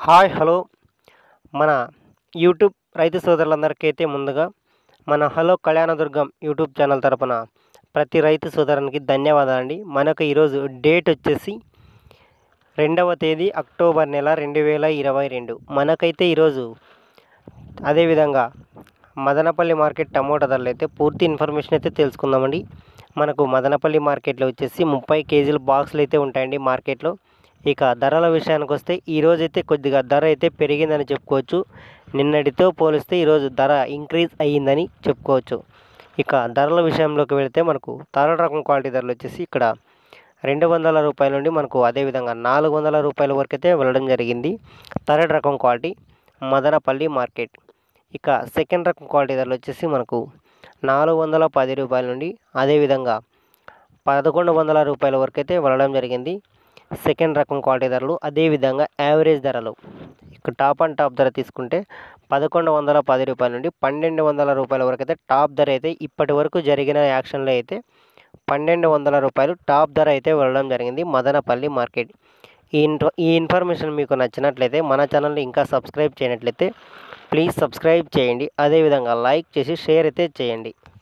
hi hello మన YouTube రైతు సోదరులందరికీ అయితే ముందుగా మన హలో కళ్యాణదుర్గం యూట్యూబ్ ఛానల్ తరపున ప్రతి రైతు సోదరునికి ధన్యవాదాలండి మనకు ఈరోజు డేట్ వచ్చేసి రెండవ తేదీ అక్టోబర్ నెల రెండు వేల ఇరవై రెండు మనకైతే ఈరోజు అదేవిధంగా మదనపల్లి మార్కెట్ టమోటా ధరలు అయితే పూర్తి ఇన్ఫర్మేషన్ అయితే తెలుసుకుందామండి మనకు మదనపల్లి మార్కెట్లో వచ్చేసి ముప్పై కేజీల బాక్సులు అయితే ఉంటాయండి మార్కెట్లో ఇక ధరల విషయానికి వస్తే ఈరోజు అయితే కొద్దిగా ధర అయితే పెరిగిందని చెప్పుకోవచ్చు నిన్నటితో పోలిస్తే ఈరోజు ధర ఇంక్రీజ్ అయ్యిందని చెప్పుకోవచ్చు ఇక ధరల విషయంలోకి వెళితే మనకు థర్డ్ రకం క్వాలిటీ ధరలు వచ్చేసి ఇక్కడ రెండు వందల రూపాయల నుండి మనకు అదేవిధంగా నాలుగు వందల రూపాయల వరకు అయితే వెళ్ళడం జరిగింది థర్డ్ రకం క్వాలిటీ మదనపల్లి మార్కెట్ ఇక సెకండ్ రకం క్వాలిటీ ధరలు వచ్చేసి మనకు నాలుగు వందల పది రూపాయల నుండి అదేవిధంగా పదకొండు వందల రూపాయల వరకు అయితే వెళ్ళడం జరిగింది సెకండ్ రకం క్వాలిటీ ధరలు అదేవిధంగా యావరేజ్ ధరలు ఇక టాప్ అండ్ టాప్ ధర తీసుకుంటే పదకొండు వందల పది రూపాయల నుండి పన్నెండు వందల రూపాయల వరకు అయితే టాప్ ధర అయితే ఇప్పటి వరకు జరిగిన యాక్షన్లో అయితే పన్నెండు వందల రూపాయలు టాప్ ధర అయితే వెళ్ళడం జరిగింది మదనపల్లి మార్కెట్ ఈ ఇన్ఫ ఈ ఇన్ఫర్మేషన్ మీకు నచ్చినట్లయితే మన ఛానల్ని ఇంకా సబ్స్క్రైబ్ చేయనట్లయితే ప్లీజ్ సబ్స్క్రైబ్ చేయండి అదేవిధంగా లైక్ చేసి షేర్ అయితే చేయండి